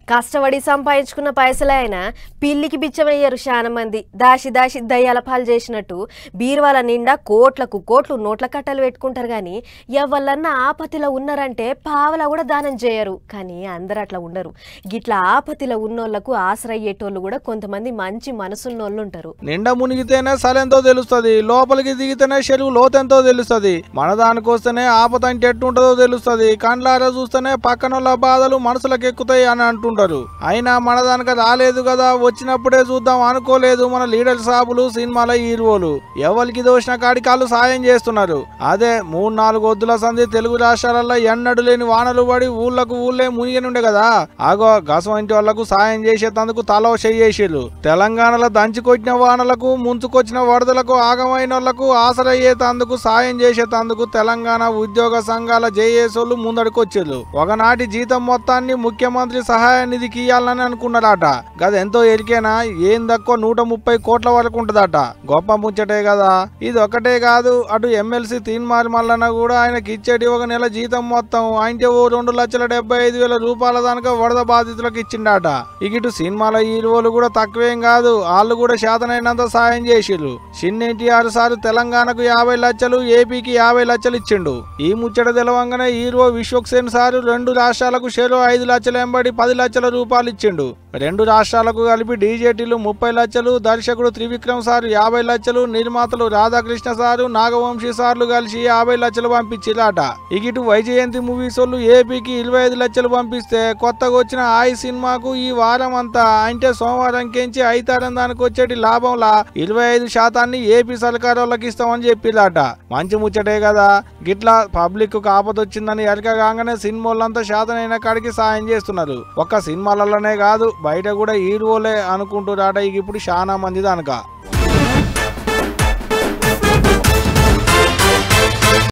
కష్టపడి సంపాదించుకున్న పైసలే అయినా పిల్లికి బిచ్చమయ్యారు చాలా మంది దాసి దాసి దయ్యాల పాలు చేసినట్టు బీరువాల నిండా కోట్లకు కోట్లు నోట్ల కట్టలు పెట్టుకుంటారు కానీ ఎవళ్ళన్నా ఆపతిలో ఉన్నారంటే పావలా కూడా దానం చేయరు కానీ అందరు అట్లా ఉండరు గిట్లా ఆపతిలో ఉన్నోళ్లకు ఆశ్రయ్యేటోళ్ళు కూడా కొంతమంది మంచి మనసున్నోళ్ళు ఉంటారు నిండా మునిగితేనే సలెంతో తెలుస్తుంది లోపలికి దిగితేనే చెరువు లోతెంతో తెలుస్తుంది మన దానికి వస్తేనే ఆపద అంటే ఎట్టుంటుందో తెలుస్తుంది కండ్లారా చూస్తేనే పక్కనోళ్ళ బాధలు మనసులకు ఎక్కుతాయి అని అంటుంటారు అయినా మన దానికి రాలేదు కదా వచ్చినప్పుడే చూద్దాం అనుకోలేదు మన లీడర్ సాబులు సినిమాల హీరోలు ఎవరికి దోషిన కాడికి వాళ్ళు సాయం చేస్తున్నారు అదే మూడు నాలుగు వద్దుల సంధి తెలుగు రాష్ట్రాలలో ఎన్నడు లేని వానలు పడి ఊళ్ళకు ఊళ్ళే మునిగనుండే కదా ఆగో గసం ఇంటి వాళ్ళకు సాయం చేసేటందుకు తలో చేసిర్రు తెలంగాణలో దంచుకొచ్చిన వానలకు ముంచుకొచ్చిన వరదలకు ఆగమైన వాళ్లకు ఆసరయ్యేటందుకు సాయం చేసేటందుకు తెలంగాణ ఉద్యోగ సంఘాల జేఏసోళ్ళు ముందడుకొచ్చారు ఒకనాటి జీతం మొత్తాన్ని ముఖ్యమంత్రి సహాయ నిధికి ఇయ్యాలని అనుకున్నారట గది ఎంతో ఎరికేనా ఏం తక్కువ నూట ముప్పై కోట్ల వరకు ఉంటదట గొప్ప ముచ్చటే కదా ఇది ఒకటే కాదు అటు ఎమ్మెల్సీ తీన్మార్ మల్లన్న కూడా ఆయనకి ఇచ్చేటి ఒక నెల జీతం మొత్తం ఆయనకి ఓ రెండు లక్షల డెబ్బై ఐదు వేల రూపాయల దానిక వరద బాధితులకు ఇచ్చిండట ఇక ఇటు సినిమాల హీరోలు కూడా తక్కువేం కాదు వాళ్ళు కూడా శాతనైనంత సాయం చేసిర్రు చిన్న ఎన్టీఆర్ సార్ తెలంగాణకు యాభై లక్షలు ఏపీకి యాభై లక్షలు ఇచ్చిండు ఈ ముచ్చట తెలవంగానే హీరో విశ్వక్సేన్ సారు రెండు రాష్ట్రాలకు షెరో ఐదు లక్షల ఎంబడి పది లక్షల రూపాయలు ఇచ్చిండు రెండు రాష్ట్రాలకు కలిపి డీజేటీలు ముప్పై లక్షలు దర్శకుడు త్రివిక్రమ్ సారు యాభై లక్షలు నిర్మాతలు రాధాకృష్ణ సారు నాగవంశీ సార్లు కలిసి యాభై లక్షలు పంపించిరాట ఇక ఇటు వైజయంతి మూవీస్ వాళ్ళు ఏపీకి ఇరవై ఐదు లక్షలు పంపిస్తే కొత్తగా వచ్చిన ఆయి సినిమాకు ఈ వారం అంతా అంటే సోమవారం కెంచి ఐతారం దానికి వచ్చేటి లాభంలా ఇరవై ఐదు శాతాన్ని ఏపీ సర్కార్ వాళ్ళకి ఇస్తామని చెప్పిరాట మంచి ముచ్చటే కదా గిట్లా పబ్లిక్ కాపతొచ్చిందని ఎరక కాగానే సినిమాలంతా శాతనైన కాడికి సాయం చేస్తున్నారు ఒక్క సినిమాలలోనే కాదు బయట కూడా హీరోలే అనుకుంటున్నారట ఇక ఇప్పుడు చాలా మంది దానిక